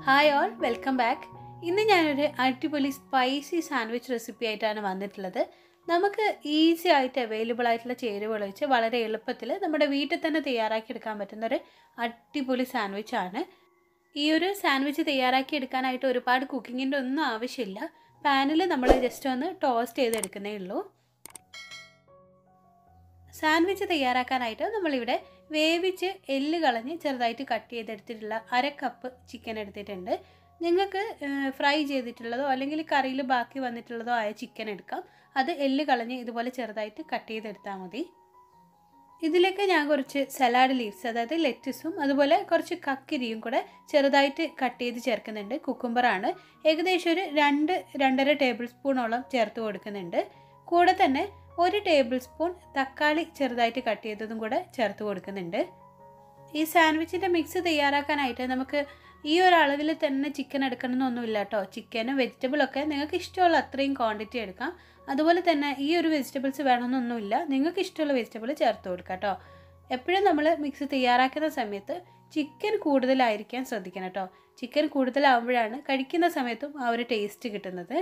hi all welcome back ഇന്ന് ഞാനൊരു അടിപൊളി സ്പൈസി സാൻഡ്വിച്ച് റെസിപ്പി ആയിട്ടാണ് വന്നിട്ടുള്ളത് നമുക്ക് ഈസി ആയിട്ട് അവൈലബിൾ ആയിട്ടുള്ള ചേരുവകൾ വെച്ച് വളരെ എളുപ്പത്തിൽ നമ്മുടെ വീട്ടിൽ തന്നെ തയ്യാറാക്കി എടുക്കാൻ പറ്റുന്ന ഒരു അടിപൊളി സാൻഡ്വിച്ച് ആണ് ഈ ഒരു സാൻഡ്വിച്ച് തയ്യാറാക്കി എടുക്കാനായിട്ട് ഒരുപാട് കുക്കിങ്ങിൻ്റെ ഒന്നും ആവശ്യമില്ല പാനിൽ നമ്മൾ ജസ്റ്റ് ഒന്ന് ടോസ്റ്റ് ചെയ്തെടുക്കുന്നേ ഉള്ളൂ സാൻഡ്വിച്ച് തയ്യാറാക്കാനായിട്ട് നമ്മളിവിടെ വേവിച്ച് എല്ല് കളഞ്ഞ് ചെറുതായിട്ട് കട്ട് ചെയ്തെടുത്തിട്ടുള്ള അര കപ്പ് ചിക്കൻ എടുത്തിട്ടുണ്ട് നിങ്ങൾക്ക് ഫ്രൈ ചെയ്തിട്ടുള്ളതോ അല്ലെങ്കിൽ കറിയിൽ ബാക്കി വന്നിട്ടുള്ളതോ ആയ ചിക്കൻ എടുക്കാം അത് എല്ല് കളഞ്ഞ് ഇതുപോലെ ചെറുതായിട്ട് കട്ട് ചെയ്തെടുത്താൽ മതി ഇതിലേക്ക് ഞാൻ കുറച്ച് സലാഡ് ലീവ്സ് അതായത് ലെറ്റസും അതുപോലെ കുറച്ച് കക്കിരിയും കൂടെ ചെറുതായിട്ട് കട്ട് ചെയ്ത് ചേർക്കുന്നുണ്ട് കുക്കുംബറാണ് ഏകദേശം ഒരു രണ്ട് രണ്ടര ടേബിൾ സ്പൂണോളം ചേർത്ത് കൊടുക്കുന്നുണ്ട് കൂടെ തന്നെ ഒരു ടേബിൾ സ്പൂൺ തക്കാളി ചെറുതായിട്ട് കട്ട് ചെയ്തതും കൂടെ ചേർത്ത് കൊടുക്കുന്നുണ്ട് ഈ സാൻഡ്വിച്ചിൻ്റെ മിക്സ് തയ്യാറാക്കാനായിട്ട് നമുക്ക് ഈ ഒരു അളവിൽ തന്നെ ചിക്കൻ എടുക്കണമെന്നൊന്നുമില്ല കേട്ടോ ചിക്കനും വെജിറ്റബിളൊക്കെ നിങ്ങൾക്ക് ഇഷ്ടമുള്ള അത്രയും ക്വാണ്ടിറ്റി എടുക്കാം അതുപോലെ തന്നെ ഈ ഒരു വെജിറ്റബിൾസ് വേണമെന്നൊന്നുമില്ല നിങ്ങൾക്ക് ഇഷ്ടമുള്ള വെജിറ്റബിൾ ചേർത്ത് കൊടുക്കാം കേട്ടോ എപ്പോഴും നമ്മൾ മിക്സ് തയ്യാറാക്കുന്ന സമയത്ത് ചിക്കൻ കൂടുതലായിരിക്കാൻ ശ്രദ്ധിക്കണം കേട്ടോ ചിക്കൻ കൂടുതലാവുമ്പോഴാണ് കഴിക്കുന്ന സമയത്തും ആ ഒരു ടേസ്റ്റ് കിട്ടുന്നത്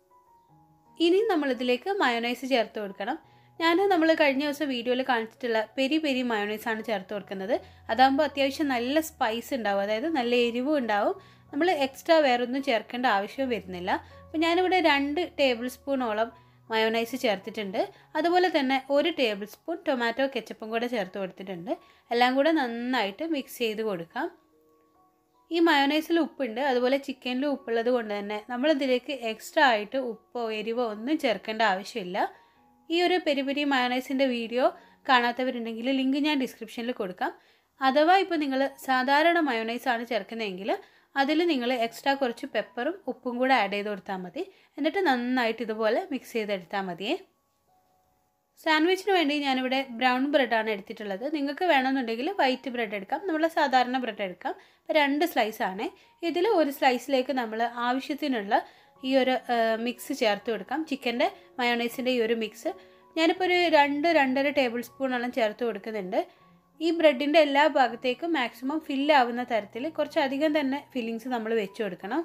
ഇനി നമ്മളിതിലേക്ക് മയോണൈസ് ചേർത്ത് കൊടുക്കണം ഞാൻ നമ്മൾ കഴിഞ്ഞ ദിവസം വീഡിയോയിൽ കാണിച്ചിട്ടുള്ള പെരി പെരി മയോണൈസാണ് ചേർത്ത് കൊടുക്കുന്നത് അതാകുമ്പോൾ അത്യാവശ്യം നല്ല സ്പൈസ് ഉണ്ടാവും അതായത് നല്ല എരിവും ഉണ്ടാവും നമ്മൾ എക്സ്ട്രാ വേറൊന്നും ചേർക്കേണ്ട ആവശ്യം വരുന്നില്ല അപ്പോൾ ഞാനിവിടെ രണ്ട് ടേബിൾ സ്പൂണോളം മയോണൈസ് ചേർത്തിട്ടുണ്ട് അതുപോലെ തന്നെ ഒരു ടേബിൾ സ്പൂൺ ടൊമാറ്റോ കെച്ചപ്പും കൂടെ ചേർത്ത് കൊടുത്തിട്ടുണ്ട് എല്ലാം കൂടെ നന്നായിട്ട് മിക്സ് ചെയ്ത് കൊടുക്കാം ഈ മയോണൈസിൽ ഉപ്പുണ്ട് അതുപോലെ ചിക്കനിലും ഉപ്പുള്ളത് കൊണ്ട് തന്നെ നമ്മളിതിലേക്ക് എക്സ്ട്രാ ആയിട്ട് ഉപ്പോ എരിവോ ഒന്നും ചേർക്കേണ്ട ആവശ്യമില്ല ഈ ഒരു പെരി പെരി മയോണൈസിൻ്റെ വീഡിയോ കാണാത്തവരുണ്ടെങ്കിൽ ലിങ്ക് ഞാൻ ഡിസ്ക്രിപ്ഷനിൽ കൊടുക്കാം അഥവാ ഇപ്പോൾ നിങ്ങൾ സാധാരണ മയോണൈസാണ് ചേർക്കുന്നതെങ്കിൽ അതിൽ നിങ്ങൾ എക്സ്ട്രാ കുറച്ച് പെപ്പറും ഉപ്പും കൂടെ ആഡ് ചെയ്ത് കൊടുത്താൽ മതി എന്നിട്ട് നന്നായിട്ട് ഇതുപോലെ മിക്സ് ചെയ്തെടുത്താൽ മതിയേ സാൻഡ്വിച്ചിന് വേണ്ടി ഞാനിവിടെ ബ്രൗൺ ബ്രെഡാണ് എടുത്തിട്ടുള്ളത് നിങ്ങൾക്ക് വേണമെന്നുണ്ടെങ്കിൽ വൈറ്റ് ബ്രെഡ് എടുക്കാം നമ്മൾ സാധാരണ ബ്രെഡ് എടുക്കാം ഇപ്പോൾ രണ്ട് സ്ലൈസാണ് ഇതിൽ ഒരു സ്ലൈസിലേക്ക് നമ്മൾ ആവശ്യത്തിനുള്ള ഈ ഒരു മിക്സ് ചേർത്ത് കൊടുക്കാം ചിക്കൻ്റെ മയോണൈസിൻ്റെ ഈ ഒരു മിക്സ് ഞാനിപ്പോൾ ഒരു രണ്ട് രണ്ടര ടേബിൾ സ്പൂണോളം ചേർത്ത് കൊടുക്കുന്നുണ്ട് ഈ ബ്രെഡിൻ്റെ എല്ലാ ഭാഗത്തേക്കും മാക്സിമം ഫില്ലാവുന്ന തരത്തിൽ കുറച്ചധികം തന്നെ ഫില്ലിങ്സ് നമ്മൾ വെച്ച് കൊടുക്കണം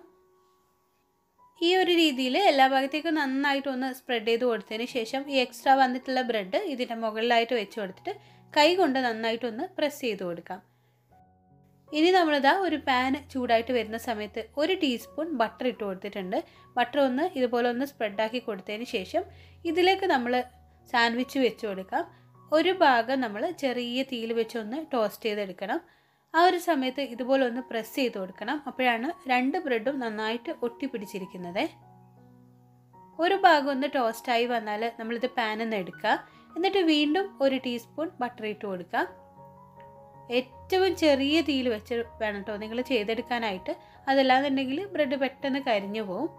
ഈ ഒരു രീതിയിൽ എല്ലാ ഭാഗത്തേക്കും നന്നായിട്ട് ഒന്ന് സ്പ്രെഡ് ചെയ്ത് കൊടുത്തതിന് ശേഷം ഈ എക്സ്ട്രാ വന്നിട്ടുള്ള ബ്രെഡ് ഇതിൻ്റെ മുകളിലായിട്ട് വെച്ച് കൊടുത്തിട്ട് കൈ കൊണ്ട് നന്നായിട്ടൊന്ന് പ്രസ് ചെയ്ത് കൊടുക്കാം ഇനി നമ്മളിതാ ഒരു പാൻ ചൂടായിട്ട് വരുന്ന സമയത്ത് ഒരു ടീസ്പൂൺ ബട്ടർ ഇട്ട് കൊടുത്തിട്ടുണ്ട് ബട്ടർ ഒന്ന് ഇതുപോലെ ഒന്ന് സ്പ്രെഡാക്കി കൊടുത്തതിന് ശേഷം ഇതിലേക്ക് നമ്മൾ സാൻഡ്വിച്ച് വെച്ച് കൊടുക്കാം ഒരു ഭാഗം നമ്മൾ ചെറിയ തീയിൽ വെച്ചൊന്ന് ടോസ്റ്റ് ചെയ്തെടുക്കണം ആ ഒരു സമയത്ത് ഇതുപോലെ ഒന്ന് പ്രസ് ചെയ്ത് കൊടുക്കണം അപ്പോഴാണ് രണ്ട് ബ്രെഡും നന്നായിട്ട് ഒട്ടിപ്പിടിച്ചിരിക്കുന്നത് ഒരു ഭാഗം ഒന്ന് ടോസ്റ്റായി വന്നാൽ നമ്മളിത് പാനിൽ നിന്ന് എടുക്കുക എന്നിട്ട് വീണ്ടും ഒരു ടീസ്പൂൺ ബട്ടർ ഇട്ട് കൊടുക്കുക ഏറ്റവും ചെറിയ തീയിൽ വെച്ച് വേണം കേട്ടോ നിങ്ങൾ ചെയ്തെടുക്കാനായിട്ട് അതല്ലാന്നുണ്ടെങ്കിൽ ബ്രെഡ് പെട്ടെന്ന് കരിഞ്ഞു പോവും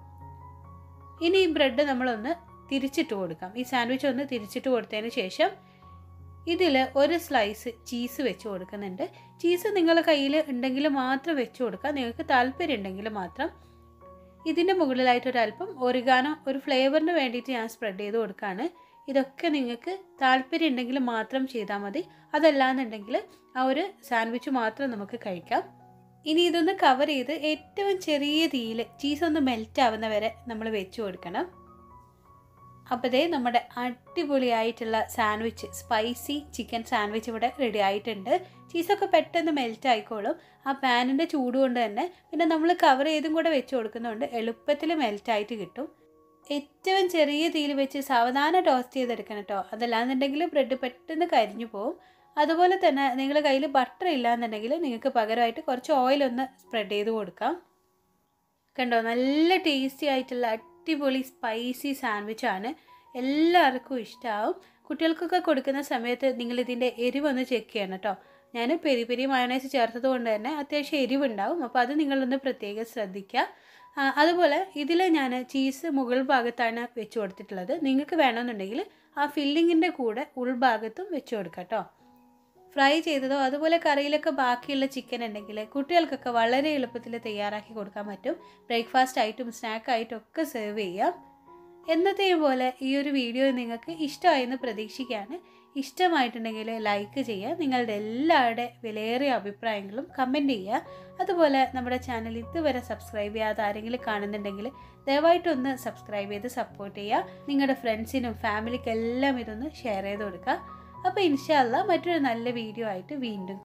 ഇനി ഈ ബ്രെഡ് നമ്മളൊന്ന് തിരിച്ചിട്ട് കൊടുക്കാം ഈ സാൻഡ്വിച്ച് ഒന്ന് തിരിച്ചിട്ട് കൊടുത്തതിന് ശേഷം ഇതിൽ ഒരു സ്ലൈസ് ചീസ് വെച്ച് കൊടുക്കുന്നുണ്ട് ചീസ് നിങ്ങളുടെ കയ്യിൽ ഉണ്ടെങ്കിൽ മാത്രം വെച്ച് കൊടുക്കുക നിങ്ങൾക്ക് താല്പര്യം ഉണ്ടെങ്കിൽ മാത്രം ഇതിൻ്റെ മുകളിലായിട്ട് ഒരല്പം ഒറിഗാനോ ഒരു ഫ്ലേവറിന് വേണ്ടിയിട്ട് ഞാൻ സ്പ്രെഡ് ചെയ്ത് കൊടുക്കുകയാണ് ഇതൊക്കെ നിങ്ങൾക്ക് താല്പര്യം ഉണ്ടെങ്കിൽ മാത്രം ചെയ്താൽ മതി അതല്ലാന്നുണ്ടെങ്കിൽ ആ ഒരു സാൻഡ്വിച്ച് മാത്രം നമുക്ക് കഴിക്കാം ഇനി ഇതൊന്ന് കവർ ചെയ്ത് ഏറ്റവും ചെറിയ തീയിൽ ചീസ് ഒന്ന് മെൽറ്റ് ആവുന്ന വരെ നമ്മൾ വെച്ച് കൊടുക്കണം അപ്പോഴേ നമ്മുടെ അടിപൊളിയായിട്ടുള്ള സാൻഡ്വിച്ച് സ്പൈസി ചിക്കൻ സാൻഡ്വിച്ച് ഇവിടെ റെഡി ആയിട്ടുണ്ട് ചീസൊക്കെ പെട്ടെന്ന് മെൽറ്റ് ആയിക്കോളും ആ പാനിൻ്റെ ചൂട് കൊണ്ട് തന്നെ പിന്നെ നമ്മൾ കവർ ചെയ്തും കൂടെ വെച്ച് കൊടുക്കുന്നതുകൊണ്ട് എളുപ്പത്തിൽ മെൽറ്റ് ആയിട്ട് കിട്ടും ഏറ്റവും ചെറിയ തീയിൽ വെച്ച് സാവധാനം ടോസ്റ്റ് ചെയ്തെടുക്കണം കേട്ടോ അതല്ലാന്നുണ്ടെങ്കിൽ ബ്രെഡ് പെട്ടെന്ന് കരിഞ്ഞു പോകും അതുപോലെ തന്നെ നിങ്ങളുടെ കയ്യിൽ ബട്ടർ ഇല്ലാന്നുണ്ടെങ്കിൽ നിങ്ങൾക്ക് പകരമായിട്ട് കുറച്ച് ഓയിലൊന്ന് സ്പ്രെഡ് ചെയ്ത് കൊടുക്കാം കണ്ടോ നല്ല ടേസ്റ്റി ആയിട്ടുള്ള അടിപൊളി സ്പൈസി സാൻഡ്വിച്ചാണ് എല്ലാവർക്കും ഇഷ്ടമാവും കുട്ടികൾക്കൊക്കെ കൊടുക്കുന്ന സമയത്ത് നിങ്ങൾ ഇതിൻ്റെ എരിവൊന്ന് ചെക്ക് ചെയ്യണം കേട്ടോ ഞാൻ പെരി പെരി മയണൈസ് ചേർത്തത് കൊണ്ട് തന്നെ അത്യാവശ്യം എരിവുണ്ടാവും അപ്പോൾ അത് നിങ്ങളൊന്ന് പ്രത്യേകം ശ്രദ്ധിക്കുക അതുപോലെ ഇതിൽ ഞാൻ ചീസ് മുകൾ ഭാഗത്താണ് വെച്ച് കൊടുത്തിട്ടുള്ളത് നിങ്ങൾക്ക് വേണമെന്നുണ്ടെങ്കിൽ ആ ഫില്ലിങ്ങിൻ്റെ കൂടെ ഉൾഭാഗത്തും വെച്ച് കൊടുക്കാം കേട്ടോ ഫ്രൈ ചെയ്തതോ അതുപോലെ കറിയിലൊക്കെ ബാക്കിയുള്ള ചിക്കൻ ഉണ്ടെങ്കിൽ കുട്ടികൾക്കൊക്കെ വളരെ എളുപ്പത്തിൽ തയ്യാറാക്കി കൊടുക്കാൻ പറ്റും ബ്രേക്ക്ഫാസ്റ്റ് ആയിട്ടും സ്നാക്ക് ആയിട്ടും ഒക്കെ സെർവ് ചെയ്യാം എന്നത്തെയും പോലെ ഈ ഒരു വീഡിയോ നിങ്ങൾക്ക് ഇഷ്ടമായെന്ന് പ്രതീക്ഷിക്കുകയാണ് ഇഷ്ടമായിട്ടുണ്ടെങ്കിൽ ലൈക്ക് ചെയ്യുക നിങ്ങളുടെ എല്ലാവരുടെ വിലയേറിയ അഭിപ്രായങ്ങളും കമൻറ്റ് ചെയ്യുക അതുപോലെ നമ്മുടെ ചാനൽ ഇതുവരെ സബ്സ്ക്രൈബ് ചെയ്യാതെ ആരെങ്കിലും കാണുന്നുണ്ടെങ്കിൽ ദയവായിട്ടൊന്ന് സബ്സ്ക്രൈബ് ചെയ്ത് സപ്പോർട്ട് ചെയ്യുക നിങ്ങളുടെ ഫ്രണ്ട്സിനും ഫാമിലിക്കും എല്ലാം ഇതൊന്ന് ഷെയർ ചെയ്ത് കൊടുക്കുക അപ്പോൾ ഇൻഷാല്ല മറ്റൊരു നല്ല വീഡിയോ ആയിട്ട് വീണ്ടും